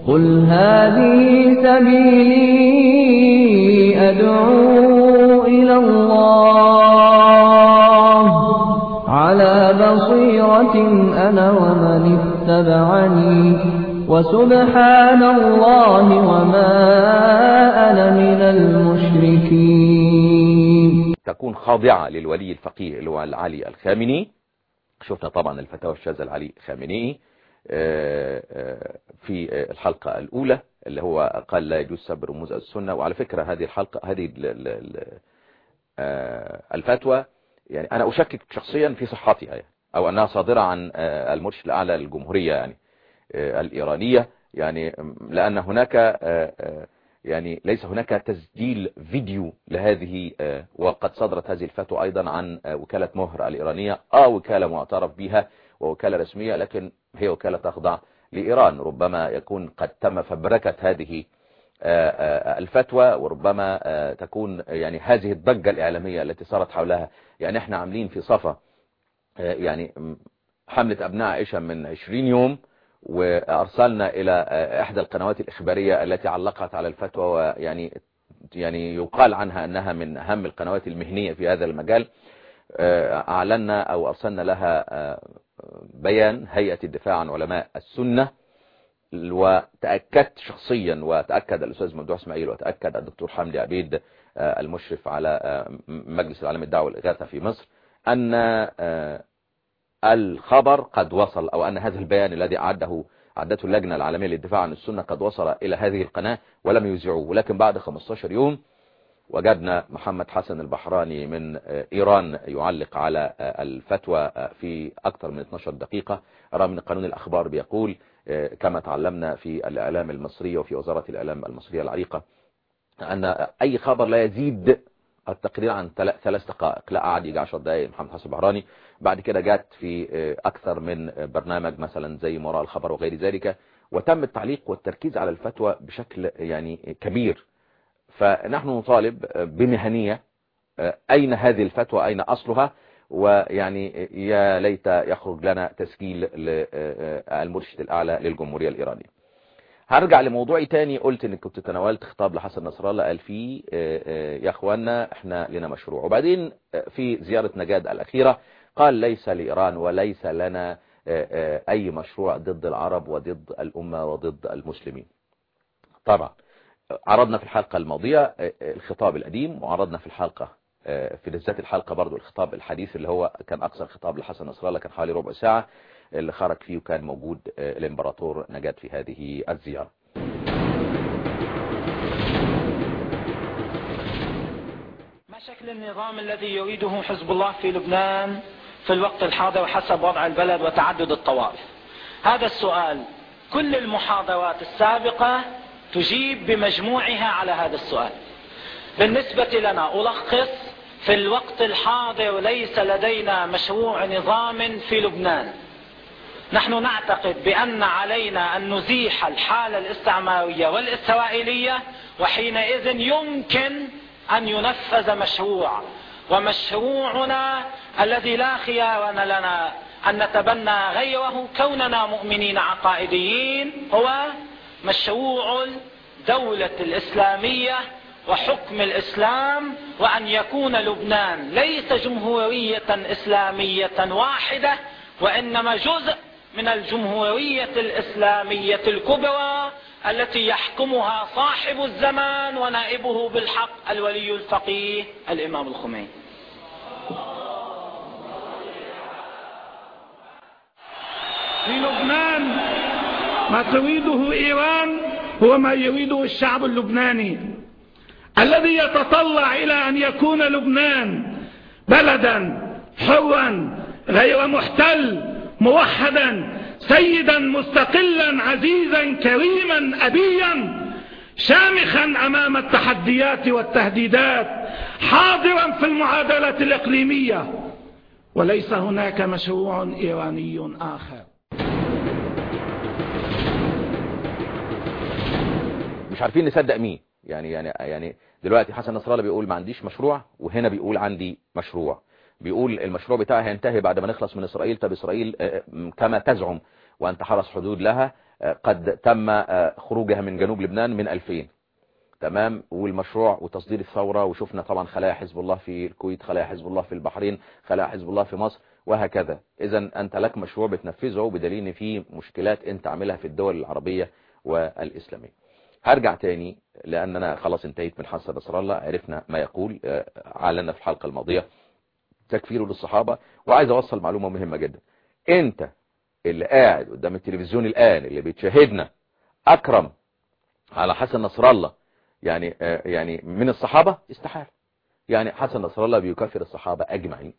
قل هذه سبيلي أدعو إلى الله على بصيرة أنا ومن اتبعني وسبحان الله وما أنا من المشركين تكون خاضعة للولي الفقيه اللي هو علي الخامني شفنا طبعا الفتاوى الشاذة العلي الخامنئي في الحلقة الأولى اللي هو قال لا يجوز سب رموز السنة وعلى فكرة هذه الحلقة هذه الفتوى يعني أنا أشكك شخصيا في صحتها يعني أو أنها صادرة عن المرشد الأعلى للجمهورية يعني الإيرانية يعني لأن هناك يعني ليس هناك تسجيل فيديو لهذه وقد صدرت هذه الفتوى أيضا عن وكالة مهر الإيرانية آه وكالة معترف بها ووكالة رسمية لكن هي وكالة تخضع لإيران ربما يكون قد تم فبركة هذه الفتوى وربما تكون يعني هذه الضجة الإعلامية التي صارت حولها يعني احنا عاملين في صفا يعني حملة أبناء عائشة من 20 يوم وأرسلنا إلى إحدى القنوات الإخبارية التي علقت على الفتوى ويعني يعني يقال عنها أنها من أهم القنوات المهنية في هذا المجال أعلنا أو أرسلنا لها بيان هيئة الدفاع عن علماء السنة وتأكدت شخصيا وتأكد الأستاذ ممدوح اسماعيل وتأكد الدكتور حمدي عبيد المشرف على مجلس العالم الدعوة والإغاثة في مصر أن الخبر قد وصل أو أن هذا البيان الذي أعده عدته اللجنة العالمية للدفاع عن السنة قد وصل إلى هذه القناة ولم يذيعوه ولكن بعد 15 يوم وجدنا محمد حسن البحراني من إيران يعلق على الفتوى في أكثر من 12 دقيقة رغم أن قانون الأخبار بيقول كما تعلمنا في الإعلام المصري وفي وزارة الإعلام المصرية العريقة أن أي خبر لا يزيد التقرير عن ثلاث دقائق لا قعد يجي 10 دقائق محمد حسن البحراني بعد كده جات في أكثر من برنامج مثلا زي وراء الخبر وغير ذلك وتم التعليق والتركيز على الفتوى بشكل يعني كبير فنحن نطالب بمهنية أين هذه الفتوى أين أصلها ويعني يا ليت يخرج لنا تسجيل للمرشد الأعلى للجمهورية الإيرانية هرجع لموضوعي تاني قلت ان كنت تناولت خطاب لحسن نصر الله قال فيه يا اخوانا احنا لنا مشروع وبعدين في زيارة نجاد الأخيرة قال ليس لإيران وليس لنا أي مشروع ضد العرب وضد الأمة وضد المسلمين طبعا عرضنا في الحلقة الماضية الخطاب القديم وعرضنا في الحلقة في ذات الحلقة برضو الخطاب الحديث اللي هو كان أقصر خطاب لحسن نصر الله كان حوالي ربع ساعة اللي خرج فيه وكان موجود الامبراطور نجاد في هذه الزيارة ما شكل النظام الذي يريده حزب الله في لبنان في الوقت الحاضر حسب وضع البلد وتعدد الطوائف هذا السؤال كل المحاضرات السابقة تجيب بمجموعها على هذا السؤال بالنسبة لنا ألخص في الوقت الحاضر ليس لدينا مشروع نظام في لبنان نحن نعتقد بأن علينا أن نزيح الحالة الاستعمارية والإسرائيلية وحينئذ يمكن أن ينفذ مشروع ومشروعنا الذي لا خيار لنا أن نتبنى غيره كوننا مؤمنين عقائديين هو مشروع الدولة الإسلامية وحكم الإسلام وأن يكون لبنان ليس جمهورية إسلامية واحدة وإنما جزء من الجمهورية الإسلامية الكبرى التي يحكمها صاحب الزمان ونائبه بالحق الولي الفقيه الإمام الخميني في لبنان ما تريده إيران هو ما يريده الشعب اللبناني الذي يتطلع إلى أن يكون لبنان بلدا حرا غير محتل موحدا سيدا مستقلا عزيزا كريما أبيا شامخا أمام التحديات والتهديدات حاضرا في المعادلة الإقليمية وليس هناك مشروع إيراني آخر مش عارفين نصدق مين يعني يعني يعني دلوقتي حسن نصر الله بيقول ما عنديش مشروع وهنا بيقول عندي مشروع بيقول المشروع بتاعي هينتهي بعد ما نخلص من إسرائيل طب إسرائيل كما تزعم وأنت حرس حدود لها قد تم خروجها من جنوب لبنان من 2000 تمام والمشروع وتصدير الثورة وشفنا طبعا خلايا حزب الله في الكويت خلايا حزب الله في البحرين خلايا حزب الله في مصر وهكذا اذا انت لك مشروع بتنفذه بدليل ان في مشكلات انت عاملها في الدول العربية والاسلامية هرجع تاني لان انا خلاص انتهيت من حسن نصر الله عرفنا ما يقول اعلنا في الحلقة الماضية تكفيره للصحابة وعايز اوصل معلومة مهمة جدا انت اللي قاعد قدام التلفزيون الان اللي بتشاهدنا اكرم على حسن نصر الله يعني يعني من الصحابة استحال يعني حسن نصر الله بيكفر الصحابة اجمعين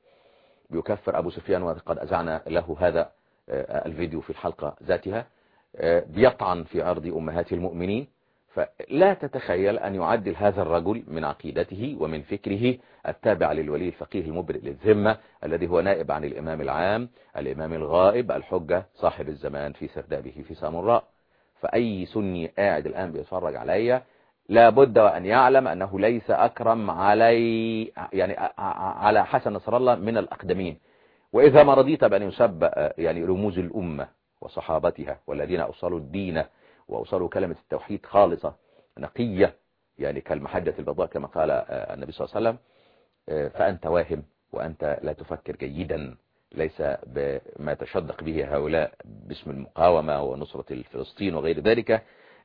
بيكفر ابو سفيان وقد اذعنا له هذا الفيديو في الحلقة ذاتها بيطعن في عرض امهات المؤمنين فلا تتخيل أن يعدل هذا الرجل من عقيدته ومن فكره التابع للولي الفقيه المبرئ للذمة الذي هو نائب عن الإمام العام الإمام الغائب الحجة صاحب الزمان في سردابه في سامراء فأي سني قاعد الآن بيتفرج عليا لابد وأن يعلم أنه ليس أكرم علي يعني على حسن نصر الله من الأقدمين وإذا ما رضيت بأن يسب يعني رموز الأمة وصحابتها والذين أوصلوا الدين وأوصلوا كلمة التوحيد خالصة نقية يعني كالمحجة البيضاء كما قال النبي صلى الله عليه وسلم فأنت واهم وأنت لا تفكر جيدا ليس بما تشدق به هؤلاء باسم المقاومة ونصرة فلسطين وغير ذلك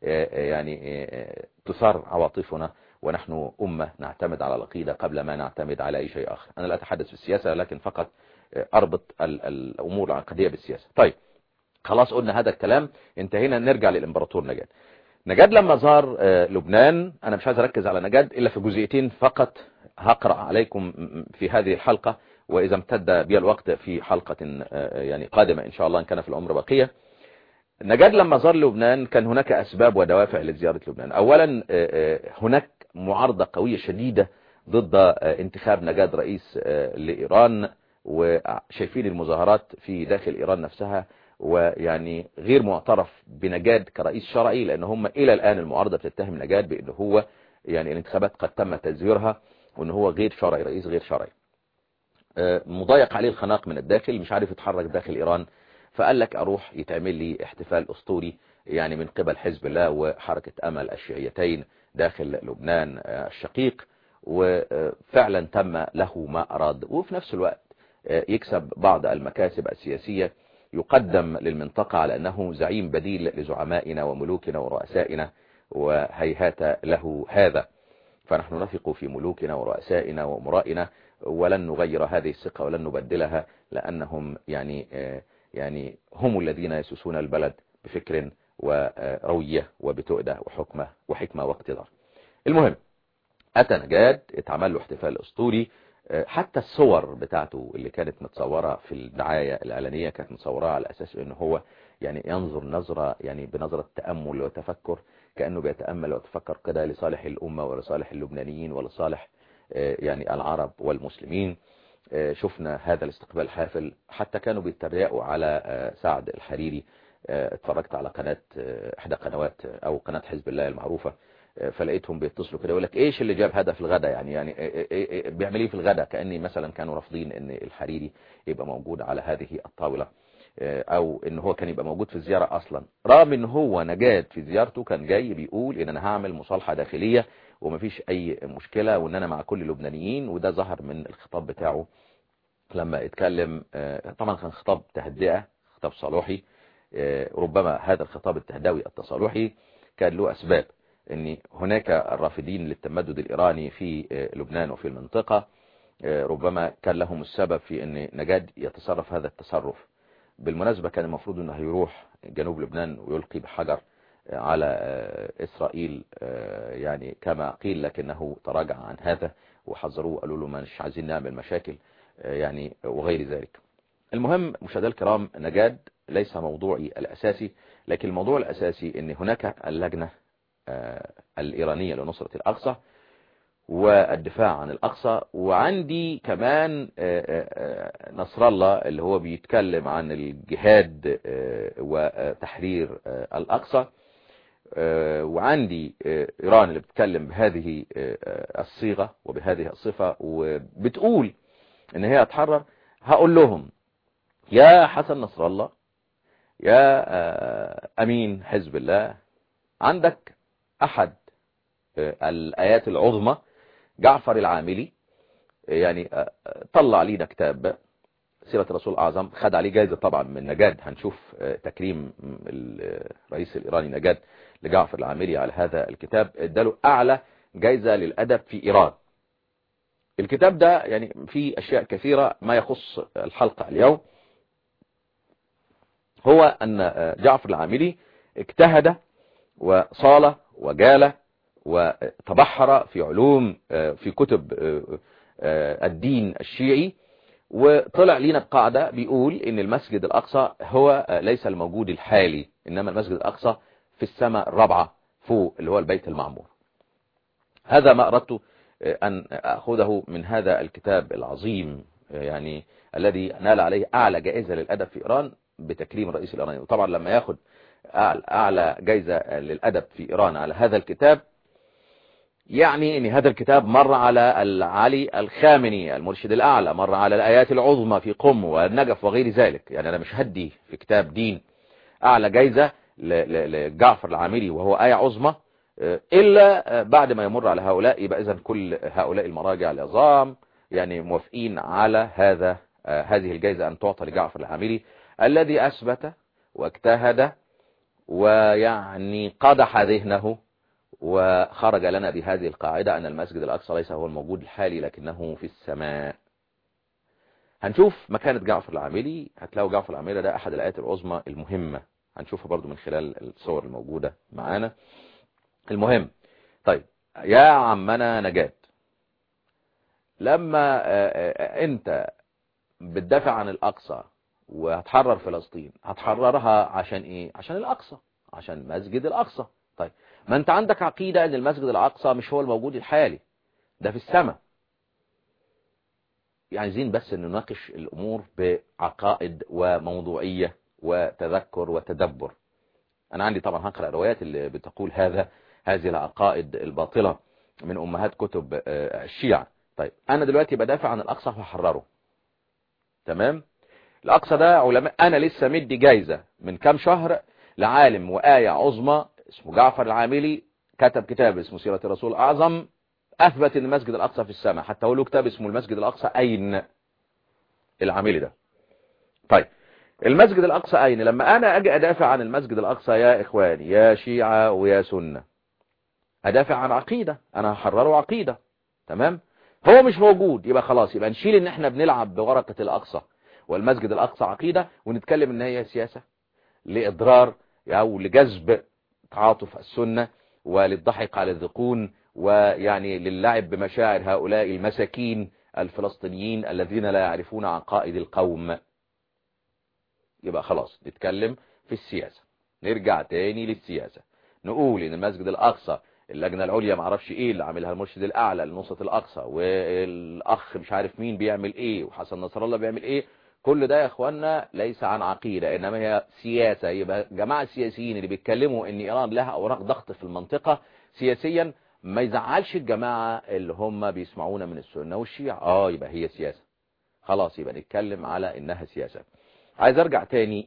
يعني تثار عواطفنا ونحن أمة نعتمد على العقيدة قبل ما نعتمد على أي شيء آخر أنا لا أتحدث في السياسة لكن فقط أربط الأمور العقدية بالسياسة طيب خلاص قلنا هذا الكلام انتهينا نرجع للإمبراطور نجاد نجاد لما زار لبنان أنا مش عايز أركز على نجاد إلا في جزئيتين فقط هقرأ عليكم في هذه الحلقة وإذا امتد بي الوقت في حلقة يعني قادمة إن شاء الله إن كان في العمر بقية نجاد لما زار لبنان كان هناك أسباب ودوافع لزيارة لبنان أولا هناك معارضة قوية شديدة ضد انتخاب نجاد رئيس لإيران وشايفين المظاهرات في داخل إيران نفسها ويعني غير معترف بنجاد كرئيس شرعي لأن هم إلى الآن المعارضة بتتهم نجاد بأن هو يعني الانتخابات قد تم تزويرها وأن هو غير شرعي رئيس غير شرعي مضايق عليه الخناق من الداخل مش عارف يتحرك داخل إيران فقال لك أروح يتعمل لي احتفال أسطوري يعني من قبل حزب الله وحركة أمل الشيعيتين داخل لبنان الشقيق وفعلا تم له ما أراد وفي نفس الوقت يكسب بعض المكاسب السياسية يقدم للمنطقة على أنه زعيم بديل لزعمائنا وملوكنا ورؤسائنا وهيهات له هذا فنحن نثق في ملوكنا ورؤسائنا وأمرائنا ولن نغير هذه الثقة ولن نبدلها لأنهم يعني يعني هم الذين يسوسون البلد بفكر وروية وبتؤدة وحكمة وحكمة واقتدار المهم أتى نجاد اتعمل له احتفال أسطوري حتى الصور بتاعته اللي كانت متصورة في الدعاية الإعلانية كانت متصورة على أساس أنه هو يعني ينظر نظرة يعني بنظرة تأمل وتفكر كأنه بيتأمل ويتفكر كده لصالح الأمة ولصالح اللبنانيين ولصالح يعني العرب والمسلمين شفنا هذا الاستقبال حافل حتى كانوا بيتريقوا على سعد الحريري اتفرجت على قناة احدى قنوات او قناة حزب الله المعروفة فلقيتهم بيتصلوا كده يقول لك ايش اللي جاب هذا في الغدا يعني يعني بيعمل ايه في الغدا كاني مثلا كانوا رافضين ان الحريري يبقى موجود على هذه الطاوله او ان هو كان يبقى موجود في الزياره اصلا رغم ان هو نجاد في زيارته كان جاي بيقول ان انا هعمل مصالحه داخليه ومفيش اي مشكله وان انا مع كل اللبنانيين وده ظهر من الخطاب بتاعه لما اتكلم طبعا كان خطاب تهدئه خطاب صالحي ربما هذا الخطاب التهدوي التصالحي كان له اسباب ان هناك الرافضين للتمدد الايراني في لبنان وفي المنطقة ربما كان لهم السبب في ان نجاد يتصرف هذا التصرف بالمناسبة كان المفروض انه يروح جنوب لبنان ويلقي بحجر على اسرائيل يعني كما قيل لكنه تراجع عن هذا وحذروه قالوا له مش عايزين نعمل مشاكل يعني وغير ذلك المهم مشاهدينا الكرام نجاد ليس موضوعي الاساسي لكن الموضوع الاساسي ان هناك اللجنة الإيرانية لنصرة الأقصى والدفاع عن الأقصى وعندي كمان نصر الله اللي هو بيتكلم عن الجهاد وتحرير الأقصى وعندي إيران اللي بتتكلم بهذه الصيغة وبهذه الصفة وبتقول ان هي هتحرر هقول لهم يا حسن نصر الله يا آه، أمين حزب الله عندك أحد آه، الآيات العظمى جعفر العاملي آه، يعني آه، آه، طلع لينا كتاب سيرة الرسول الأعظم خد عليه جائزة طبعا من نجاد هنشوف آه، تكريم الرئيس الإيراني نجاد لجعفر العاملي على هذا الكتاب اداله أعلى جائزة للأدب في إيران الكتاب ده يعني فيه أشياء كثيرة ما يخص الحلقة اليوم هو أن آه، جعفر العاملي اجتهد وصال وجال وتبحر في علوم آه، في كتب آه، آه، الدين الشيعي وطلع لينا بقاعدة بيقول ان المسجد الاقصى هو آه، ليس الموجود الحالي انما المسجد الاقصى في السماء الرابعة فوق اللي هو البيت المعمور هذا ما اردت آه، ان اخذه من هذا الكتاب العظيم آه، يعني الذي نال عليه اعلى جائزة للادب في ايران بتكريم الرئيس الايراني وطبعا لما ياخد أعلى- اعلى جائزة للادب في ايران على هذا الكتاب يعني ان هذا الكتاب مر على العلي الخامني المرشد الاعلى مر على الايات العظمى في قم والنجف وغير ذلك يعني انا مش هدي في كتاب دين اعلى جايزة ل- ل- لجعفر العاملي وهو آية عظمى آه، الا آه، بعد ما يمر على هؤلاء يبقى اذا كل هؤلاء المراجع العظام يعني موافقين على هذا آه، هذه الجائزة ان تعطى لجعفر العاملي الذي اثبت واجتهد ويعني قدح ذهنه وخرج لنا بهذه القاعدة أن المسجد الأقصى ليس هو الموجود الحالي لكنه في السماء هنشوف مكانة جعفر العاملي هتلاقوا جعفر العاملي ده أحد الآيات العظمى المهمة هنشوفها برضو من خلال الصور الموجودة معانا المهم طيب يا عمنا نجاة لما آه، آه، انت بتدافع عن الأقصى وهتحرر فلسطين هتحررها عشان ايه عشان الأقصى عشان مسجد الأقصى طيب ما انت عندك عقيدة ان المسجد الاقصى مش هو الموجود الحالي ده في السماء يعني عايزين بس ان نناقش الامور بعقائد وموضوعية وتذكر وتدبر انا عندي طبعا هقرأ روايات اللي بتقول هذا هذه العقائد الباطلة من امهات كتب آه، الشيعة طيب انا دلوقتي بدافع عن الاقصى فحرره تمام الاقصى ده علماء انا لسه مدي جايزة من كام شهر لعالم وآية عظمى اسمه جعفر العاملي كتب كتاب اسمه سيرة الرسول الأعظم أثبت أن المسجد الأقصى في السماء حتى هو له كتاب اسمه المسجد الأقصى أين العاملي ده طيب المسجد الأقصى أين لما أنا أجي أدافع عن المسجد الأقصى يا إخواني يا شيعة ويا سنة أدافع عن عقيدة أنا هحرره عقيدة تمام هو مش موجود يبقى خلاص يبقى نشيل ان احنا بنلعب بورقة الأقصى والمسجد الأقصى عقيدة ونتكلم ان هي سياسة لإضرار أو لجذب تعاطف السنة وللضحك على الذقون ويعني للعب بمشاعر هؤلاء المساكين الفلسطينيين الذين لا يعرفون عقائد القوم يبقى خلاص نتكلم في السياسة نرجع تاني للسياسة نقول ان المسجد الاقصى اللجنة العليا معرفش ايه اللي عاملها المرشد الاعلى لنصرة الاقصى والاخ مش عارف مين بيعمل ايه وحسن نصر الله بيعمل ايه كل ده يا اخوانا ليس عن عقيدة انما هي سياسة يبقى جماعة السياسيين اللي بيتكلموا ان ايران لها اوراق ضغط في المنطقة سياسيا ما يزعلش الجماعة اللي هم بيسمعونا من السنة والشيعة اه يبقى هي سياسة خلاص يبقى نتكلم على انها سياسة عايز ارجع تاني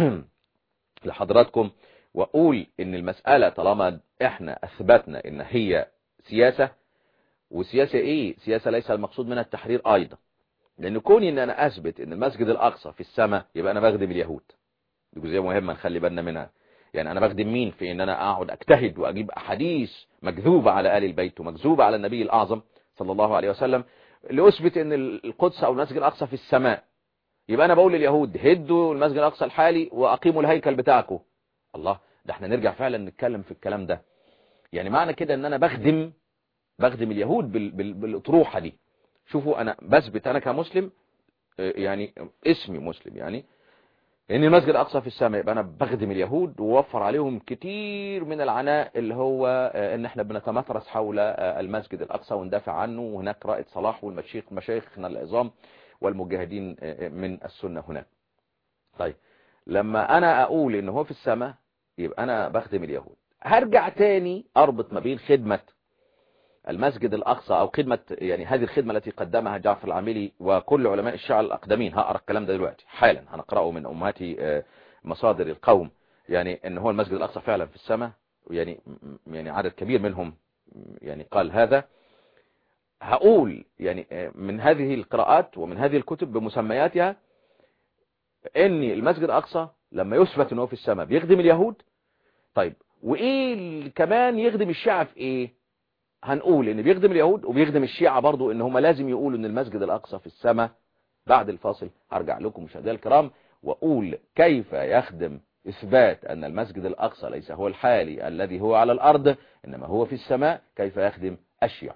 لحضراتكم واقول ان المسألة طالما احنا اثبتنا ان هي سياسة وسياسة ايه سياسة ليس المقصود منها التحرير ايضا لان كوني ان انا اثبت ان المسجد الاقصى في السماء يبقى انا بخدم اليهود دي جزئيه مهمه نخلي بالنا منها يعني انا بخدم مين في ان انا اقعد اجتهد واجيب احاديث مكذوبه على ال البيت ومكذوبه على النبي الاعظم صلى الله عليه وسلم لاثبت ان القدس او المسجد الاقصى في السماء يبقى انا بقول لليهود هدوا المسجد الاقصى الحالي واقيموا الهيكل بتاعكم الله ده احنا نرجع فعلا نتكلم في الكلام ده يعني معنى كده ان انا بخدم بخدم اليهود بال... بال... بالاطروحه دي شوفوا انا بثبت انا كمسلم يعني اسمي مسلم يعني ان المسجد الاقصى في السماء يبقى انا بخدم اليهود ووفر عليهم كتير من العناء اللي هو ان احنا بنتمترس حول المسجد الاقصى وندافع عنه وهناك رائد صلاح والمشيخ مشايخنا العظام والمجاهدين من السنة هناك طيب لما انا اقول ان هو في السماء يبقى انا بخدم اليهود هرجع تاني اربط ما بين خدمة المسجد الأقصى أو خدمة يعني هذه الخدمة التي قدمها جعفر العاملي وكل علماء الشيعة الأقدمين هقرأ الكلام ده دلوقتي حالا هنقرأه من أمهات مصادر القوم يعني ان هو المسجد الاقصى فعلا في السماء يعني يعني عدد كبير منهم يعني قال هذا هقول يعني من هذه القراءات ومن هذه الكتب بمسمياتها ان المسجد الاقصى لما يثبت انه في السماء بيخدم اليهود طيب وايه كمان يخدم الشيعة في ايه هنقول ان بيخدم اليهود وبيخدم الشيعة برضو ان هم لازم يقولوا ان المسجد الاقصى في السماء بعد الفاصل هرجع لكم مشاهدينا الكرام واقول كيف يخدم اثبات ان المسجد الاقصى ليس هو الحالي الذي هو على الارض انما هو في السماء كيف يخدم الشيعة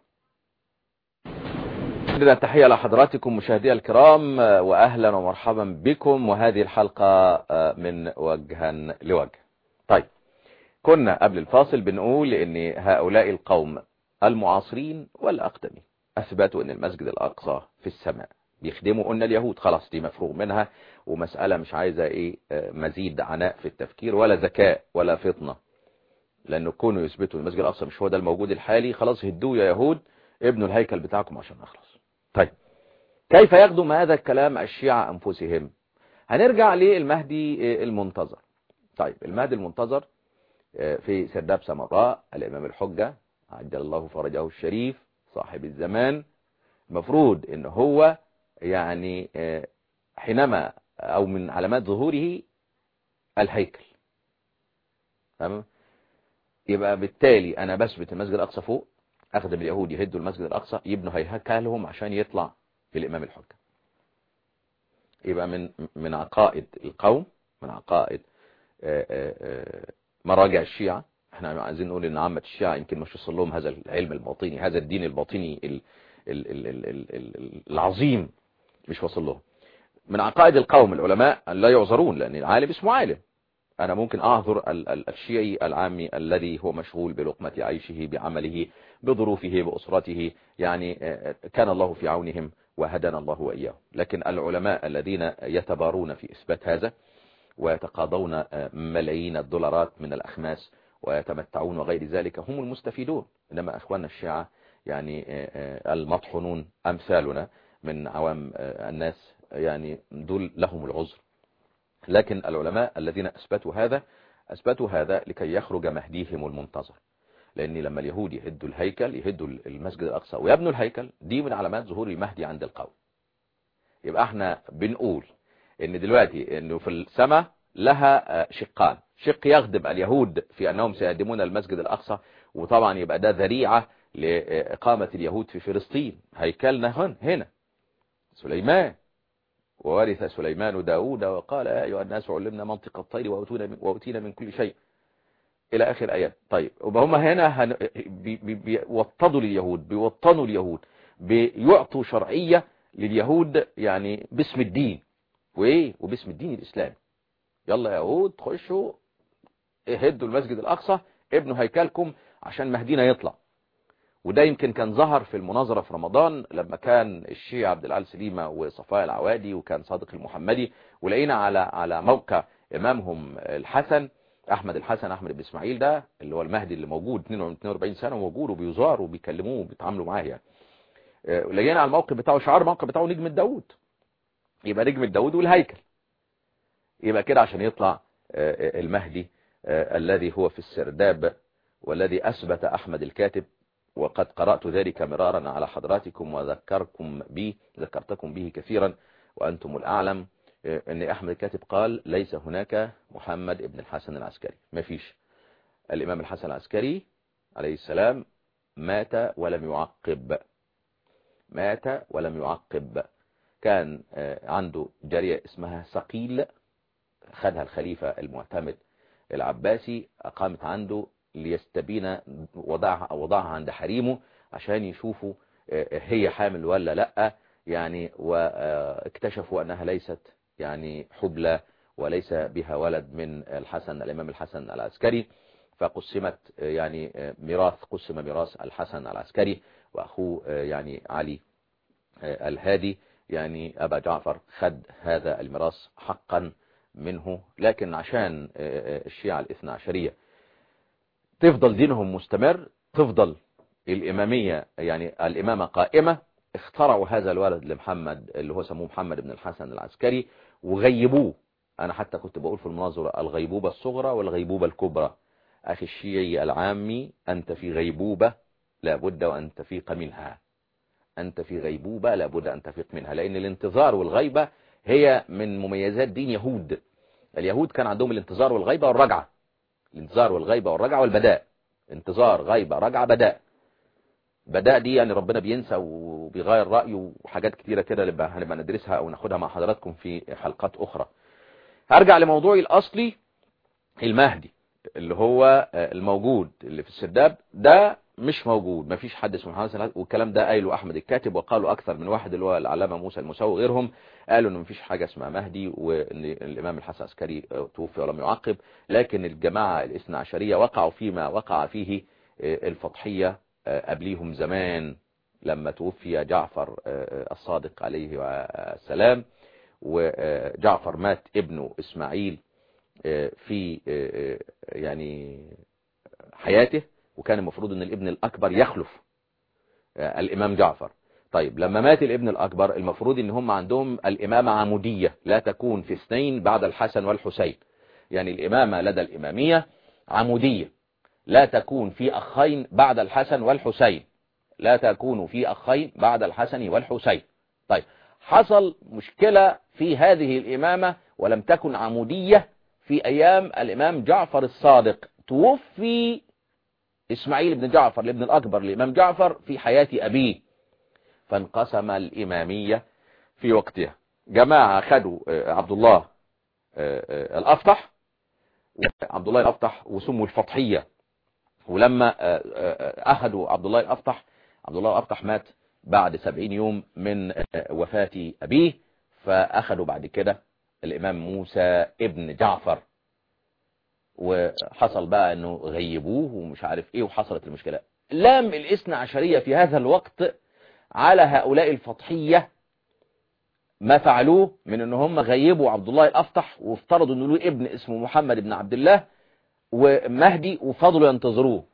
بدنا التحية لحضراتكم مشاهدي الكرام واهلا ومرحبا بكم وهذه الحلقة من وجها لوجه طيب كنا قبل الفاصل بنقول ان هؤلاء القوم المعاصرين والاقدمين اثبتوا ان المسجد الاقصى في السماء بيخدموا قلنا اليهود خلاص دي مفروغ منها ومسألة مش عايزة ايه مزيد عناء في التفكير ولا ذكاء ولا فطنة لانه كونوا يثبتوا المسجد الاقصى مش هو ده الموجود الحالي خلاص هدوه يا يهود ابنوا الهيكل بتاعكم عشان نخلص طيب كيف يخدم هذا الكلام الشيعة انفسهم هنرجع للمهدي المنتظر طيب المهدي المنتظر في سرداب سمراء الامام الحجة عجل الله فرجه الشريف صاحب الزمان المفروض ان هو يعني حينما او من علامات ظهوره الهيكل تمام يبقى بالتالي انا بثبت المسجد الاقصى فوق اخدم اليهود يهدوا المسجد الاقصى يبنوا هيكلهم عشان يطلع في الامام الحجة يبقى من من عقائد القوم من عقائد مراجع الشيعة احنا عايزين نقول ان عامة الشيعة يمكن مش وصل لهم هذا العلم الباطني هذا الدين الباطني ال ال ال ال ال ال العظيم مش وصل لهم من عقائد القوم العلماء أن لا يعذرون لأن العالم اسمه عالم أنا ممكن أعذر الشيعي العامي الذي هو مشغول بلقمة عيشه بعمله بظروفه بأسرته يعني كان الله في عونهم وهدنا الله وإياه لكن العلماء الذين يتبارون في إثبات هذا ويتقاضون ملايين الدولارات من الأخماس ويتمتعون وغير ذلك هم المستفيدون إنما أخواننا الشيعة يعني المطحنون أمثالنا من عوام الناس يعني دول لهم العذر لكن العلماء الذين أثبتوا هذا أثبتوا هذا لكي يخرج مهديهم المنتظر لأن لما اليهود يهدوا الهيكل يهدوا المسجد الأقصى ويبنوا الهيكل دي من علامات ظهور المهدي عند القوم يبقى احنا بنقول ان دلوقتي انه في السماء لها شقان شق يخدم اليهود في انهم سيهدمون المسجد الاقصى وطبعا يبقى ده ذريعة لإقامة اليهود في فلسطين هيكلنا هن هنا سليمان وورث سليمان داود وقال يا أيها الناس علمنا منطق الطير وأوتينا من كل شيء إلى آخر آيات طيب وهم هنا هن... بي... بي... بيوطدوا لليهود بيوطنوا اليهود بيعطوا شرعية لليهود يعني باسم الدين وإيه وباسم الدين الإسلامي يلا يا يهود خشوا اهدوا المسجد الأقصى ابنوا هيكلكم عشان مهدينا يطلع وده يمكن كان ظهر في المناظرة في رمضان لما كان الشيعة عبد العال سليمة وصفاء العوادي وكان صادق المحمدي ولقينا على على موقع إمامهم الحسن أحمد الحسن أحمد بن إسماعيل ده اللي هو المهدي اللي موجود 42 سنة موجود وبيزار وبيكلموه وبيتعاملوا معاه يعني لقينا على الموقع بتاعه شعار الموقع بتاعه نجم الداود يبقى نجم الداود والهيكل يبقى كده عشان يطلع المهدي الذي هو في السرداب والذي أثبت أحمد الكاتب وقد قرأت ذلك مرارا على حضراتكم وذكركم به ذكرتكم به كثيرا وأنتم الأعلم أن أحمد الكاتب قال ليس هناك محمد ابن الحسن العسكري ما فيش الإمام الحسن العسكري عليه السلام مات ولم يعقب مات ولم يعقب كان عنده جارية اسمها سقيل خدها الخليفة المعتمد العباسي أقامت عنده ليستبين وضعها وضعها عند حريمه عشان يشوفوا هي حامل ولا لا يعني واكتشفوا أنها ليست يعني حبلى وليس بها ولد من الحسن الإمام الحسن العسكري فقسمت يعني ميراث قسم ميراث الحسن العسكري وأخوه يعني علي الهادي يعني أبا جعفر خد هذا الميراث حقا منه لكن عشان الشيعة الاثنى عشرية تفضل دينهم مستمر تفضل الإمامية يعني الإمامة قائمة اخترعوا هذا الولد لمحمد اللي هو سموه محمد بن الحسن العسكري وغيبوه انا حتى كنت بقول في المناظرة الغيبوبة الصغرى والغيبوبة الكبرى اخي الشيعي العامي انت في غيبوبة لابد وان تفيق منها انت في غيبوبة لابد ان تفيق منها لان الانتظار والغيبة هي من مميزات دين يهود اليهود كان عندهم الانتظار والغيبة والرجعة الانتظار والغيبة والرجعة والبداء انتظار غيبة رجعة بداء بداء دي يعني ربنا بينسى وبيغير رأيه وحاجات كتيرة كده اللي هنبقى ندرسها او ناخدها مع حضراتكم في حلقات اخرى هرجع لموضوعي الاصلي المهدي اللي هو الموجود اللي في السرداب ده مش موجود مفيش حد اسمه محمد سلام والكلام ده قايله احمد الكاتب وقالوا اكثر من واحد اللي هو العلامه موسى المساوي وغيرهم قالوا ان مفيش حاجه اسمها مهدي وان الامام الحسن العسكري توفي ولم يعقب لكن الجماعه الاثنى عشريه وقعوا فيما وقع فيه الفضحيه قبليهم زمان لما توفي جعفر الصادق عليه السلام وجعفر مات ابنه اسماعيل في يعني حياته وكان المفروض ان الابن الاكبر يخلف الامام جعفر طيب لما مات الابن الاكبر المفروض ان هم عندهم الامامة عمودية لا تكون في اثنين بعد الحسن والحسين يعني الامامة لدى الامامية عمودية لا تكون في اخين بعد الحسن والحسين لا تكون في اخين بعد الحسن والحسين طيب حصل مشكلة في هذه الامامة ولم تكن عمودية في ايام الامام جعفر الصادق توفي اسماعيل بن جعفر الابن الاكبر لامام جعفر في حياة ابيه فانقسم الامامية في وقتها جماعة خدوا عبد الله الافطح عبد الله الافطح وسموا الفطحية ولما اخذوا عبد الله الافطح عبد الله الافطح مات بعد سبعين يوم من وفاة ابيه فاخذوا بعد كده الامام موسى ابن جعفر وحصل بقى انه غيبوه ومش عارف ايه وحصلت المشكلة لام الاثنى عشرية في هذا الوقت على هؤلاء الفضحية ما فعلوه من ان هم غيبوا عبد الله الافطح وافترضوا انه له ابن اسمه محمد بن عبد الله ومهدي وفضلوا ينتظروه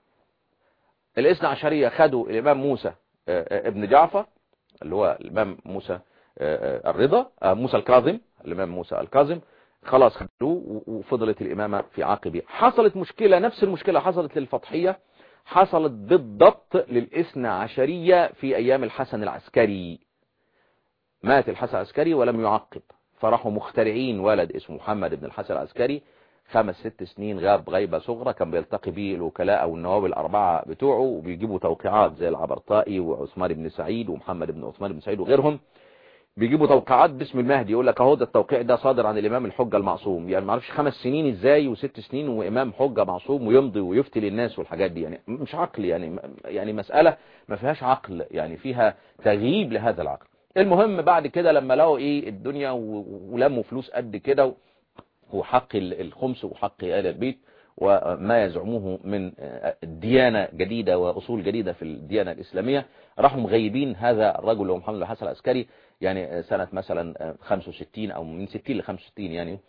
الاثنى عشرية خدوا الامام موسى ابن جعفر اللي هو الامام موسى الرضا موسى الكاظم الامام موسى الكاظم خلاص خدوه وفضلت الامامة في عقبه حصلت مشكلة نفس المشكلة حصلت للفضحية حصلت بالضبط للاثنى عشرية في ايام الحسن العسكري مات الحسن العسكري ولم يعقب فراحوا مخترعين ولد اسمه محمد بن الحسن العسكري خمس ست سنين غاب غيبة صغرى كان بيلتقي به الوكلاء او النواب الاربعة بتوعه وبيجيبوا توقيعات زي العبرطائي وعثمان بن سعيد ومحمد بن عثمان بن سعيد وغيرهم بيجيبوا توقيعات باسم المهدي يقول لك اهو ده التوقيع ده صادر عن الامام الحجة المعصوم يعني ما اعرفش خمس سنين ازاي وست سنين وامام حجة معصوم ويمضي ويفتي للناس والحاجات دي يعني مش عقل يعني يعني مسألة ما فيهاش عقل يعني فيها تغييب لهذا العقل المهم بعد كده لما لقوا ايه الدنيا ولموا فلوس قد كده وحق الخمس وحق آل البيت وما يزعموه من ديانة جديدة وأصول جديدة في الديانة الإسلامية راحوا مغيبين هذا الرجل اللي هو محمد الحسن العسكري يعني سنة مثلا 65 أو من 60 ل 65 يعني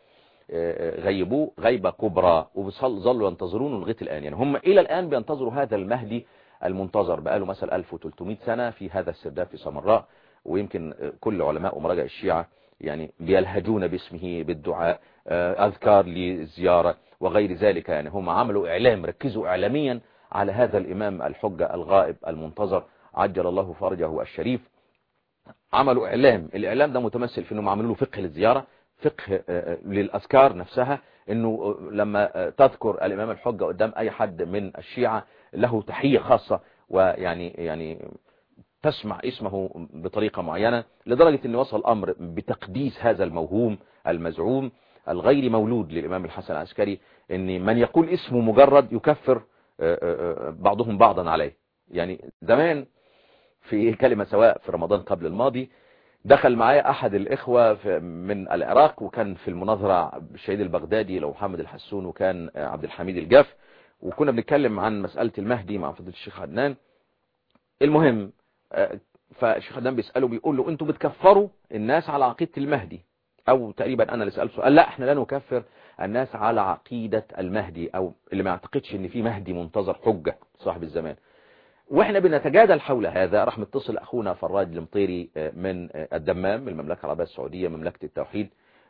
غيبوه غيبة كبرى وظلوا ينتظرونه لغاية الآن يعني هم إلى الآن بينتظروا هذا المهدي المنتظر بقاله مثلا 1300 سنة في هذا السرداب في سمراء ويمكن كل علماء ومراجع الشيعة يعني بيلهجون باسمه بالدعاء أذكار للزيارة وغير ذلك يعني هم عملوا إعلام ركزوا إعلاميا على هذا الإمام الحجة الغائب المنتظر عجل الله فرجه الشريف عملوا إعلام الإعلام ده متمثل في أنهم عملوا له فقه للزيارة فقه للأذكار نفسها أنه لما تذكر الإمام الحجة قدام أي حد من الشيعة له تحية خاصة ويعني يعني تسمع اسمه بطريقة معينة لدرجة أن وصل الأمر بتقديس هذا الموهوم المزعوم الغير مولود للإمام الحسن العسكري أن من يقول اسمه مجرد يكفر بعضهم بعضا عليه يعني زمان في كلمة سواء في رمضان قبل الماضي دخل معايا أحد الإخوة من العراق وكان في المناظرة الشهيد البغدادي لو محمد الحسون وكان عبد الحميد الجاف وكنا بنتكلم عن مسألة المهدي مع فضيلة الشيخ عدنان المهم فالشيخ عدنان بيسأله بيقول له انتوا بتكفروا الناس على عقيدة المهدي او تقريبا انا اللي سألته سؤال لا احنا لا نكفر الناس على عقيدة المهدي او اللي ما يعتقدش ان في مهدي منتظر حجة صاحب الزمان واحنا بنتجادل حول هذا راح متصل اخونا فراج المطيري من الدمام من المملكة العربية السعودية مملكة التوحيد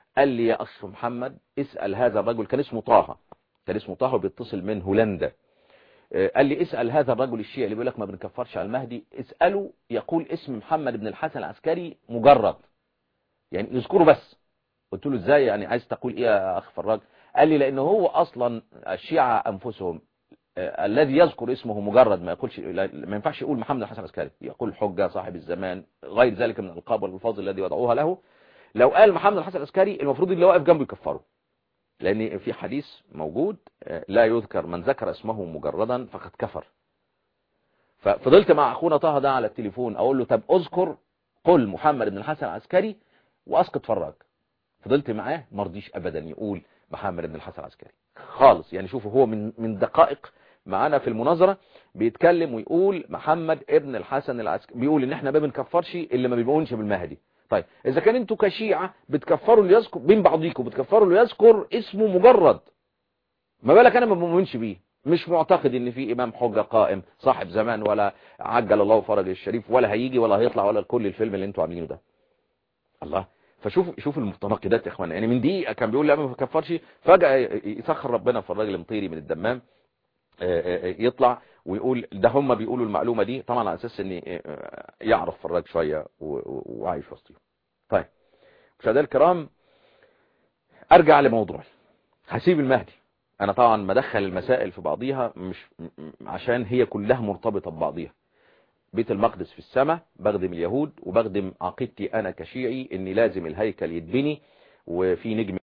قال لي يا أخ محمد اسأل هذا الرجل كان اسمه طه كان اسمه طه وبيتصل من هولندا قال لي اسأل هذا الرجل الشيعي اللي بيقول لك ما بنكفرش على المهدي اسأله يقول اسم محمد بن الحسن العسكري مجرد يعني يذكره بس قلت له ازاي يعني عايز تقول ايه يا اخ فراج قال لي لان هو اصلا الشيعة انفسهم آه الذي يذكر اسمه مجرد ما يقولش ما ينفعش يقول محمد الحسن العسكري يقول حجة صاحب الزمان غير ذلك من الالقاب والالفاظ الذي وضعوها له لو قال محمد الحسن العسكري المفروض اللي واقف جنبه يكفره لان في حديث موجود آه لا يذكر من ذكر اسمه مجردا فقد كفر ففضلت مع اخونا طه ده على التليفون اقول له طب اذكر قل محمد بن الحسن العسكري واسقط فراج فضلت معاه ما رضيش ابدا يقول محمد بن الحسن العسكري خالص يعني شوفوا هو من من دقائق معانا في المناظره بيتكلم ويقول محمد ابن الحسن العسكري بيقول ان احنا ما بنكفرش اللي ما بيؤمنش بالمهدي طيب اذا كان انتوا كشيعه بتكفروا اللي يذكر بين بعضيكم بتكفروا اللي يذكر اسمه مجرد ما بالك انا ما بؤمنش بيه مش معتقد ان في امام حجه قائم صاحب زمان ولا عجل الله فرج الشريف ولا هيجي ولا هيطلع ولا كل الفيلم اللي انتوا عاملينه ده الله فشوف شوف المتناقضات يا اخوانا يعني من دقيقه كان بيقول لا ما بكفرش فجاه يسخر ربنا في الراجل مطيري من الدمام يطلع ويقول ده هم بيقولوا المعلومه دي طبعا على اساس ان يعرف فراج شويه وعايش وسطهم طيب مشاهدينا الكرام ارجع لموضوعي هسيب المهدي انا طبعا بدخل المسائل في بعضيها مش عشان هي كلها مرتبطه ببعضيها بيت المقدس في السماء بخدم اليهود وبخدم عقيدتي انا كشيعي اني لازم الهيكل يتبني وفي نجم